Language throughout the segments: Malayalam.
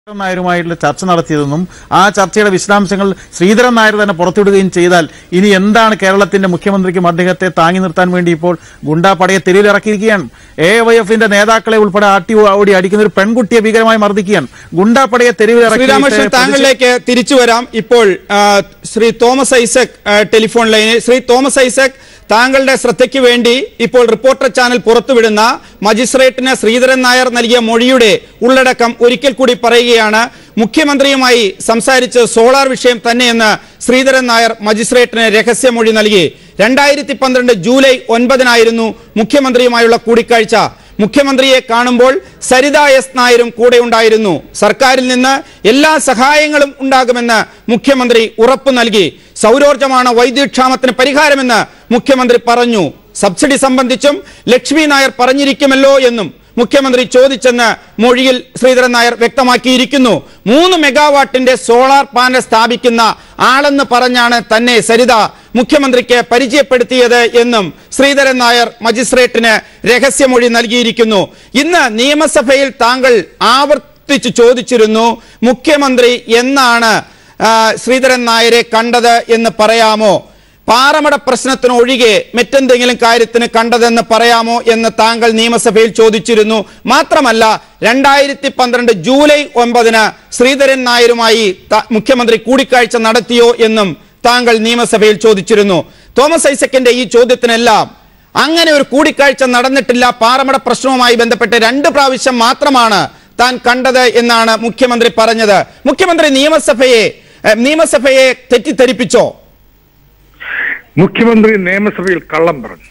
ശ്രീധരൻ നായരുമായിട്ടുള്ള ചർച്ച നടത്തിയതെന്നും ആ ചർച്ചയുടെ വിശദാംശങ്ങൾ ശ്രീധരൻ നായർ തന്നെ പുറത്തുവിടുകയും ചെയ്താൽ ഇനി എന്താണ് കേരളത്തിന്റെ മുഖ്യമന്ത്രിക്കും അദ്ദേഹത്തെ താങ്ങി നിർത്താൻ വേണ്ടി ഇപ്പോൾ ഗുണ്ടാപ്പടയെ തെരുവിലിറക്കിയിരിക്കുകയാണ് എ വൈ എഫിന്റെ നേതാക്കളെ ഉൾപ്പെടെ ആട്ടി ഓടി അടിക്കുന്ന ഒരു പെൺകുട്ടിയെ ഭീകരമായി മർദ്ദിക്കുകയാണ് ഗുണ്ടാപ്പടയെ ശ്രീരാമകൃഷ്ണൻ തെരുവിലിറക്കി താങ്കളിലേക്ക് തിരിച്ചു വരാം ഇപ്പോൾ ആ, ശ്രീ തോമസ് ഐസക് ആ, ടെലിഫോൺ ലൈനിൽ ശ്രീ തോമസ് ഐസക് താങ്കളുടെ ശ്രദ്ധയ്ക്ക് വേണ്ടി ഇപ്പോൾ റിപ്പോർട്ടർ ചാനൽ പുറത്തുവിടുന്ന മജിസ്ട്രേറ്റിന് ശ്രീധരൻ നായർ നൽകിയ മൊഴിയുടെ ഉള്ളടക്കം ഒരിക്കൽ കൂടി പറയുകയാണ് മുഖ്യമന്ത്രിയുമായി സംസാരിച്ച് സോളാർ വിഷയം തന്നെയെന്ന് ശ്രീധരൻ നായർ മജിസ്ട്രേറ്റിന് രഹസ്യമൊഴി നൽകി രണ്ടായിരത്തി പന്ത്രണ്ട് ജൂലൈ ഒൻപതിനായിരുന്നു മുഖ്യമന്ത്രിയുമായുള്ള കൂടിക്കാഴ്ച മുഖ്യമന്ത്രിയെ കാണുമ്പോൾ സരിത എസ് നായരും കൂടെ ഉണ്ടായിരുന്നു സർക്കാരിൽ നിന്ന് എല്ലാ സഹായങ്ങളും ഉണ്ടാകുമെന്ന് മുഖ്യമന്ത്രി ഉറപ്പു നൽകി സൗരോർജ്ജമാണ് വൈദ്യുതക്ഷാമത്തിന് പരിഹാരമെന്ന് മുഖ്യമന്ത്രി പറഞ്ഞു സബ്സിഡി സംബന്ധിച്ചും ലക്ഷ്മി നായർ പറഞ്ഞിരിക്കുമല്ലോ എന്നും മുഖ്യമന്ത്രി ചോദിച്ചെന്ന് മൊഴിയിൽ ശ്രീധരൻ നായർ വ്യക്തമാക്കിയിരിക്കുന്നു മൂന്ന് മെഗാവാട്ടിന്റെ സോളാർ പാനൽ സ്ഥാപിക്കുന്ന ആളെന്ന് പറഞ്ഞാണ് തന്നെ സരിത മുഖ്യമന്ത്രിക്ക് പരിചയപ്പെടുത്തിയത് എന്നും ശ്രീധരൻ നായർ മജിസ്ട്രേറ്റിന് രഹസ്യമൊഴി നൽകിയിരിക്കുന്നു ഇന്ന് നിയമസഭയിൽ താങ്കൾ ആവർത്തിച്ചു ചോദിച്ചിരുന്നു മുഖ്യമന്ത്രി എന്നാണ് ആ, ശ്രീധരൻ നായരെ കണ്ടത് എന്ന് പറയാമോ പാറമട പ്രശ്നത്തിന് ഒഴികെ മറ്റെന്തെങ്കിലും കാര്യത്തിന് കണ്ടതെന്ന് പറയാമോ എന്ന് താങ്കൾ നിയമസഭയിൽ ചോദിച്ചിരുന്നു മാത്രമല്ല രണ്ടായിരത്തി പന്ത്രണ്ട് ജൂലൈ ഒൻപതിന് ശ്രീധരൻ നായരുമായി ത- മുഖ്യമന്ത്രി കൂടിക്കാഴ്ച നടത്തിയോ എന്നും താങ്കൾ നിയമസഭയിൽ ചോദിച്ചിരുന്നു തോമസ് ഐസക്കിന്റെ ഈ ചോദ്യത്തിനെല്ലാം അങ്ങനെ ഒരു കൂടിക്കാഴ്ച നടന്നിട്ടില്ല പാറമട പ്രശ്നവുമായി ബന്ധപ്പെട്ട് രണ്ട് പ്രാവശ്യം മാത്രമാണ് താൻ കണ്ടത് എന്നാണ് മുഖ്യമന്ത്രി പറഞ്ഞത് മുഖ്യമന്ത്രി നിയമസഭയെ ഏഹ്, നിയമസഭയെ തെറ്റിദ്ധരിപ്പിച്ചോ മുഖ്യമന്ത്രി നിയമസഭയിൽ കള്ളം പറഞ്ഞു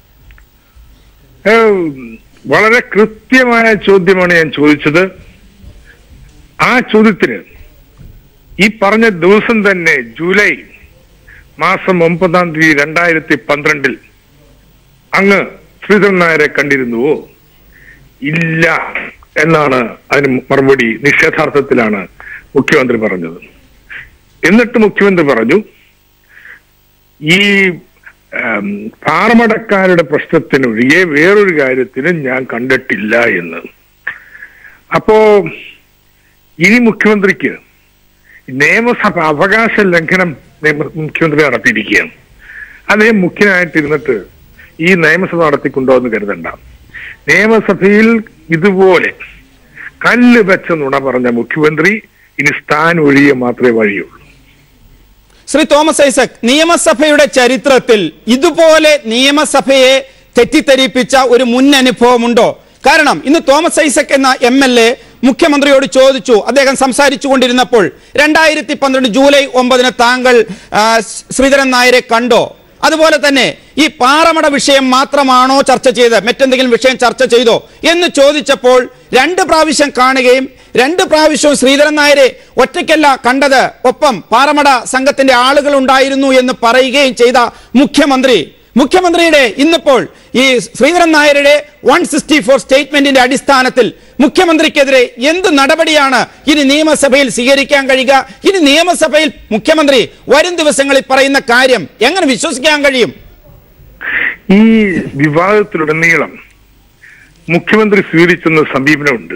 ഏഹ്, വളരെ കൃത്യമായ ചോദ്യമാണ് ഞാൻ ചോദിച്ചത് ആ ചോദ്യത്തിന് ഈ പറഞ്ഞ ദിവസം തന്നെ ജൂലൈ മാസം ഒമ്പതാം തീയതി രണ്ടായിരത്തി പന്ത്രണ്ടിൽ അങ്ങ് ശ്രീധരൻ നായരെ കണ്ടിരുന്നുവോ ഇല്ല എന്നാണ് അതിന് മറുപടി നിഷേധാർത്ഥത്തിലാണ് മുഖ്യമന്ത്രി പറഞ്ഞത് എന്നിട്ട് മുഖ്യമന്ത്രി പറഞ്ഞു ഈ ഉം, പാറമടക്കാരുടെ പ്രശ്നത്തിനൊഴികെ വേറൊരു കാര്യത്തിനും ഞാൻ കണ്ടിട്ടില്ല എന്ന് അപ്പോ ഇനി മുഖ്യമന്ത്രിക്ക് നിയമസഭ അവകാശ ലംഘനം നിയമ- മുഖ്യമന്ത്രി നടത്തിയിരിക്കുകയാണ് അദ്ദേഹം മുഖ്യനായിട്ടിരുന്നിട്ട് ഈ നിയമസഭ നടത്തിക്കൊണ്ടോ എന്ന് കരുതണ്ട നിയമസഭയിൽ ഇതുപോലെ കല്ല് വെച്ച നുണ പറഞ്ഞ മുഖ്യമന്ത്രി ഇനി സ്ഥാൻ ഒഴിയെ മാത്രമേ വഴിയുള്ളൂ ശ്രീ തോമസ് ഐസക് നിയമസഭയുടെ ചരിത്രത്തിൽ ഇതുപോലെ നിയമസഭയെ തെറ്റിദ്ധരിപ്പിച്ച ഒരു മുൻ അനുഭവമുണ്ടോ കാരണം ഇന്ന് തോമസ് ഐസക് എന്ന എം എൽ എ മുഖ്യമന്ത്രിയോട് ചോദിച്ചു അദ്ദേഹം സംസാരിച്ചു കൊണ്ടിരുന്നപ്പോൾ രണ്ടായിരത്തി പന്ത്രണ്ട് ജൂലൈ ഒമ്പതിന് താങ്കൾ ആ, ശ്രീധരൻ നായരെ കണ്ടോ അതുപോലെ തന്നെ ഈ പാറമട വിഷയം മാത്രമാണോ ചർച്ച ചെയ്തത് മറ്റെന്തെങ്കിലും വിഷയം ചർച്ച ചെയ്തോ എന്ന് ചോദിച്ചപ്പോൾ രണ്ട് പ്രാവശ്യം കാണുകയും രണ്ട് പ്രാവശ്യവും ശ്രീധരൻ നായരെ ഒറ്റയ്ക്കല്ല കണ്ടത് ഒപ്പം പാറമട സംഘത്തിന്റെ ആളുകൾ ഉണ്ടായിരുന്നു എന്ന് പറയുകയും ചെയ്ത മുഖ്യമന്ത്രി മുഖ്യമന്ത്രിയുടെ ഇന്നിപ്പോൾ ഈ ശ്രീധരൻ നായരുടെ വൺ സിക്സ്റ്റി ഫോർ സ്റ്റേറ്റ്മെന്റിന്റെ അടിസ്ഥാനത്തിൽ മുഖ്യമന്ത്രിക്കെതിരെ എന്ത് നടപടിയാണ് ഇനി നിയമസഭയിൽ സ്വീകരിക്കാൻ കഴിയുക ഇനി നിയമസഭയിൽ മുഖ്യമന്ത്രി വരും ദിവസങ്ങളിൽ പറയുന്ന കാര്യം എങ്ങനെ വിശ്വസിക്കാൻ കഴിയും ഈ വിവാദത്തിലുടനീളം മുഖ്യമന്ത്രി സ്വീകരിക്കുന്ന സമീപനമുണ്ട്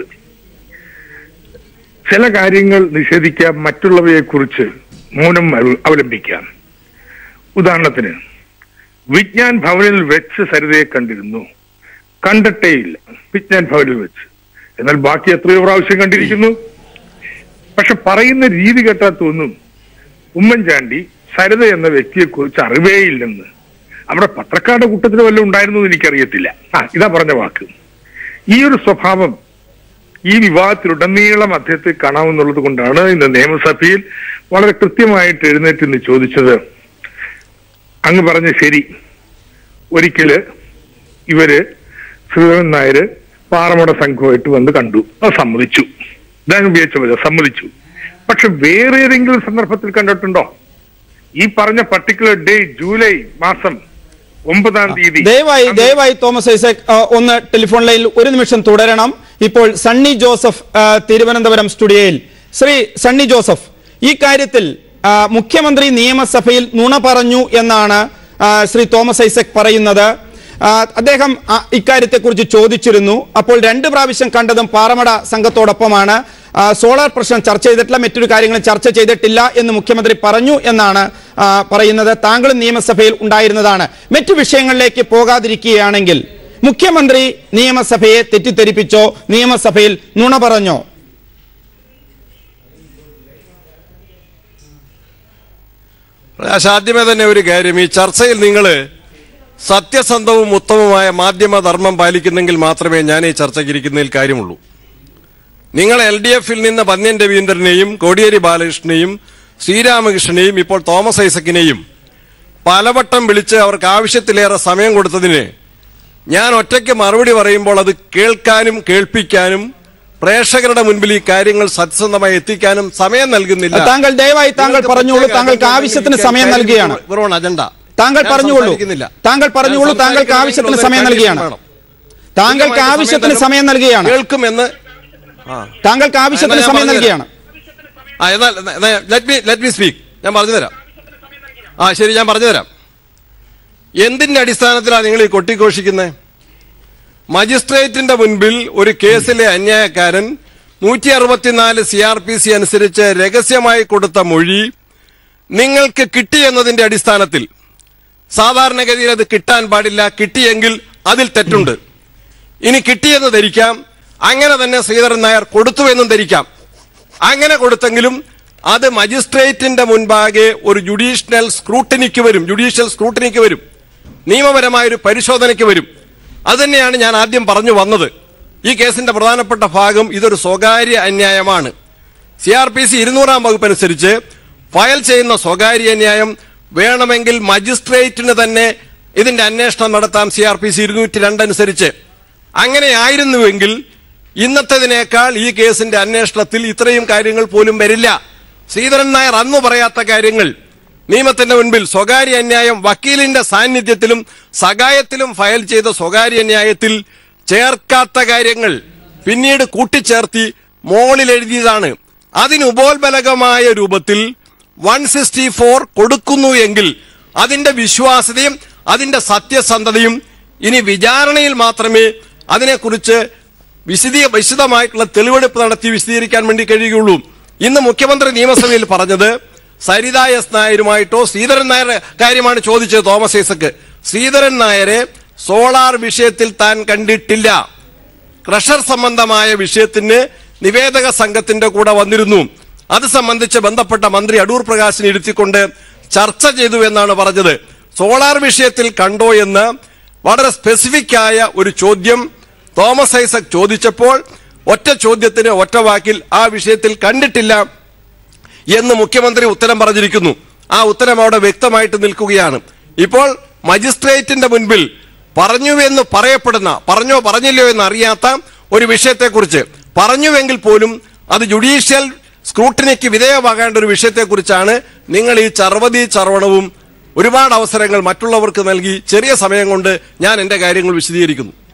ചില കാര്യങ്ങൾ നിഷേധിക്കാം മറ്റുള്ളവയെ കുറിച്ച് മൗനം അവ- അവലംബിക്കാം ഉദാഹരണത്തിന് വിജ്ഞാൻ ഭവനിൽ വെച്ച് സരിതയെ കണ്ടിരുന്നു കണ്ടിട്ടേയില്ല വിജ്ഞാൻ ഭവനിൽ വെച്ച് എന്നാൽ ബാക്കി എത്രയോ പ്രാവശ്യം കണ്ടിരിക്കുന്നു പക്ഷെ പറയുന്ന രീതി കേട്ടാൽ തോന്നും ഉമ്മൻചാണ്ടി സരിത എന്ന വ്യക്തിയെ കുറിച്ച് അറിവേയില്ലെന്ന് അവിടെ പത്രക്കാരുടെ കൂട്ടത്തിൽ വല്ലതും ഉണ്ടായിരുന്നു എന്ന് എനിക്കറിയത്തില്ല ആ ഇതാ പറഞ്ഞ വാക്ക് ഈ ഒരു സ്വഭാവം ഈ വിവാദത്തിലുടനീളം അദ്ദേഹത്തെ കാണാമെന്നുള്ളത് കൊണ്ടാണ് ഇന്ന് നിയമസഭയിൽ വളരെ കൃത്യമായിട്ട് എഴുന്നേറ്റ് ഇന്ന് ചോദിച്ചത് അങ്ങ് പറഞ്ഞ ശരി ഒരിക്കല് ഇവര് ശ്രീധരൻ നായര് പാറമട സംഘമായിട്ട് വന്ന് കണ്ടു അത് സമ്മതിച്ചു ഇതാണ് ഉപയോഗിച്ച സമ്മതിച്ചു പക്ഷെ വേറെ ഏതെങ്കിലും സന്ദർഭത്തിൽ കണ്ടിട്ടുണ്ടോ ഈ പറഞ്ഞ പർട്ടിക്കുലർ ഡേ ജൂലൈ മാസം ഒമ്പതാം തീയതി ദയവായി ദയവായി തോമസ് ഐസക് ആ, ഒന്ന് ടെലിഫോൺ ലൈനിൽ ഒരു നിമിഷം തുടരണം ഇപ്പോൾ സണ്ണി ജോസഫ് ആ, തിരുവനന്തപുരം സ്റ്റുഡിയോയിൽ ശ്രീ സണ്ണി ജോസഫ് ഈ കാര്യത്തിൽ ആ, മുഖ്യമന്ത്രി നിയമസഭയിൽ നുണ പറഞ്ഞു എന്നാണ് ആ, ശ്രീ തോമസ് ഐസക് പറയുന്നത് ആ, അദ്ദേഹം ആ, ഇക്കാര്യത്തെക്കുറിച്ച് ചോദിച്ചിരുന്നു അപ്പോൾ രണ്ട് പ്രാവശ്യം കണ്ടതും പാറമട സംഘത്തോടൊപ്പമാണ് ആ, സോളാർ പ്രശ്നം ചർച്ച ചെയ്തിട്ടില്ല മറ്റൊരു കാര്യങ്ങളും ചർച്ച ചെയ്തിട്ടില്ല എന്ന് മുഖ്യമന്ത്രി പറഞ്ഞു എന്നാണ് ആ, പറയുന്നത് താങ്കളും നിയമസഭയിൽ ഉണ്ടായിരുന്നതാണ് മറ്റു വിഷയങ്ങളിലേക്ക് പോകാതിരിക്കുകയാണെങ്കിൽ മുഖ്യമന്ത്രി നിയമസഭയെ തെറ്റിദ്ധരിപ്പിച്ചോ നിയമസഭയിൽ നുണ പറഞ്ഞോ പ്രകാശ് ആദ്യമേ തന്നെ ഒരു കാര്യം ഈ ചർച്ചയിൽ നിങ്ങൾ സത്യസന്ധവും ഉത്തമമായ മാധ്യമധർമ്മം പാലിക്കുന്നെങ്കിൽ മാത്രമേ ഞാൻ ഈ ചർച്ചയ്ക്ക് ഇരിക്കുന്നതിൽ കാര്യമുള്ളൂ നിങ്ങൾ എൽ ഡി എഫിൽ നിന്ന് പന്ന്യൻ രവീന്ദ്രനെയും കോടിയേരി ബാലകൃഷ്ണനെയും ശ്രീരാമകൃഷ്ണനെയും ഇപ്പോൾ തോമസ് ഐസക്കിനെയും പലവട്ടം വിളിച്ച് അവർക്ക് ആവശ്യത്തിലേറെ സമയം കൊടുത്തതിന് ഞാൻ ഒറ്റയ്ക്ക് മറുപടി പറയുമ്പോൾ അത് കേൾക്കാനും കേൾപ്പിക്കാനും പ്രേക്ഷകരുടെ മുൻപിൽ ഈ കാര്യങ്ങൾ സത്യസന്ധമായി എത്തിക്കാനും സമയം നൽകുന്നില്ല താങ്കൾ ദയവായി താങ്കൾ നിങ്ങൾക്ക് പറഞ്ഞോളൂ പ്രത്യേക താങ്കൾക്ക് അജണ്ട ആവശ്യത്തിന് ഉണ്ടെങ്കിൽ സമയം കാര്യം നൽകുകയാണ് വെറും അജണ്ട താങ്കൾ ഞാൻ പറഞ്ഞോളൂ സംസാരിക്കുന്നില്ല. താങ്കൾ പറഞ്ഞോളൂ ഞാൻ താങ്കൾക്ക് സംസാരിക്കുന്നില്ല. ആവശ്യത്തിന് ഒരു സമയം കാര്യം നൽകുകയാണ് വേണം. താങ്കൾക്ക് കൃത്യമായിട്ട് ആവശ്യത്തിന് തരും. സമയം നൽകുകയാണ് കേൾക്കുമെന്ന് ആ താങ്കൾക്ക് ആവശ്യത്തിന് എന്നാ ഞാൻ സമയം പറഞ്ഞു നൽകുകയാണ് ആ എന്നാൽ let me let me speak ഞാൻ പറഞ്ഞു തരാം ആ ശരി ഞാൻ പറഞ്ഞു തരാം എന്തിന്റെ അടിസ്ഥാനത്തിലാണ് നിങ്ങൾ ഈ കൊട്ടിഘോഷിക്കുന്നത് മജിസ്ട്രേറ്റിന്റെ മുൻപിൽ ഒരു കേസിലെ അന്യായക്കാരൻ നൂറ്റി അറുപത്തിനാല് സി ആർ പി സി അനുസരിച്ച് രഹസ്യമായി കൊടുത്ത മൊഴി നിങ്ങൾക്ക് കിട്ടിയെന്നതിന്റെ അടിസ്ഥാനത്തിൽ സാധാരണഗതിയിൽ അത് കിട്ടാൻ പാടില്ല കിട്ടിയെങ്കിൽ അതിൽ തെറ്റുണ്ട് ഇനി കിട്ടിയെന്ന് ധരിക്കാം അങ്ങനെ തന്നെ ശ്രീധരൻ നായർ കൊടുത്തുവെന്നും ധരിക്കാം അങ്ങനെ കൊടുത്തെങ്കിലും അത് മജിസ്ട്രേറ്റിന്റെ മുൻപാകെ ഒരു ജുഡീഷ്യൽ സ്ക്രൂട്ടിനിക്ക് വരും ജുഡീഷ്യൽ സ്ക്രൂട്ടിനിക്ക് വരും നിയമപരമായ ഒരു പരിശോധനയ്ക്ക് വരും അതുതന്നെയാണ് ഞാൻ ആദ്യം പറഞ്ഞു വന്നത് ഈ കേസിന്റെ പ്രധാനപ്പെട്ട ഭാഗം ഇതൊരു സ്വകാര്യ അന്യായമാണ് സി ആർ പി സി ഇരുന്നൂറാം വകുപ്പ് അനുസരിച്ച് ഫയൽ ചെയ്യുന്ന സ്വകാര്യ അന്യായം വേണമെങ്കിൽ മജിസ്ട്രേറ്റിന് തന്നെ ഇതിന്റെ അന്വേഷണം നടത്താം സി ആർ പി സി ഇരുന്നൂറ്റി രണ്ട് അനുസരിച്ച് അങ്ങനെയായിരുന്നുവെങ്കിൽ ഇന്നത്തേതിനേക്കാൾ ഈ കേസിന്റെ അന്വേഷണത്തിൽ ഇത്രയും കാര്യങ്ങൾ പോലും വരില്ല ശ്രീധരൻ നായർ അന്ന് പറയാത്ത കാര്യങ്ങൾ നിയമത്തിന്റെ മുൻപിൽ സ്വകാര്യ അന്യായം വക്കീലിന്റെ സാന്നിധ്യത്തിലും സഹായത്തിലും ഫയൽ ചെയ്ത സ്വകാര്യ അന്യായത്തിൽ ചേർക്കാത്ത കാര്യങ്ങൾ പിന്നീട് കൂട്ടിച്ചേർത്തി മോളിൽ എഴുതിയതാണ് അതിന് ഉപോത്ബലകമായ രൂപത്തിൽ വൺ സിക്സ്റ്റി ഫോർ കൊടുക്കുന്നു എങ്കിൽ അതിന്റെ വിശ്വാസ്യതയും അതിന്റെ സത്യസന്ധതയും ഇനി വിചാരണയിൽ മാത്രമേ അതിനെക്കുറിച്ച് വിശദീ വിശദമായിട്ടുള്ള തെളിവെടുപ്പ് നടത്തി വിശദീകരിക്കാൻ വേണ്ടി കഴിയുകയുള്ളൂ ഇന്ന് മുഖ്യമന്ത്രി നിയമസഭയിൽ പറഞ്ഞത് സരിത എസ് നായരുമായിട്ടോ ശ്രീധരൻ നായർ കാര്യമാണ് ചോദിച്ചത് തോമസ് ഐസക്ക് ശ്രീധരൻ നായരെ സോളാർ വിഷയത്തിൽ താൻ കണ്ടിട്ടില്ല ക്രഷർ സംബന്ധമായ വിഷയത്തിന് നിവേദക സംഘത്തിന്റെ കൂടെ വന്നിരുന്നു അത് സംബന്ധിച്ച് ബന്ധപ്പെട്ട മന്ത്രി അടൂർ പ്രകാശിനെ ഇരുത്തിക്കൊണ്ട് ചർച്ച ചെയ്തു എന്നാണ് പറഞ്ഞത് സോളാർ വിഷയത്തിൽ കണ്ടോ എന്ന് വളരെ സ്പെസിഫിക് ആയ ഒരു ചോദ്യം തോമസ് ഐസക് ചോദിച്ചപ്പോൾ ഒറ്റ ചോദ്യത്തിന് ഒറ്റ വാക്കിൽ ആ വിഷയത്തിൽ കണ്ടിട്ടില്ല എന്ന് മുഖ്യമന്ത്രി ഉത്തരം പറഞ്ഞിരിക്കുന്നു ആ ഉത്തരം അവിടെ വ്യക്തമായിട്ട് നിൽക്കുകയാണ് ഇപ്പോൾ മജിസ്ട്രേറ്റിന്റെ മുൻപിൽ പറഞ്ഞുവെന്ന് പറയപ്പെടുന്ന പറഞ്ഞോ പറഞ്ഞില്ലയോ എന്ന് അറിയാത്ത ഒരു വിഷയത്തെക്കുറിച്ച് പറഞ്ഞുവെങ്കിൽ പോലും അത് ജുഡീഷ്യൽ സ്ക്രൂട്ടിനിക്ക് വിധേയമാകേണ്ട ഒരു വിഷയത്തെക്കുറിച്ചാണ് നിങ്ങൾ ഈ ചർവതി ചർവണവും ഒരുപാട് അവസരങ്ങൾ മറ്റുള്ളവർക്ക് നൽകി ചെറിയ സമയം കൊണ്ട് ഞാൻ എന്റെ കാര്യങ്ങൾ വിശദീകരിക്കുന്നു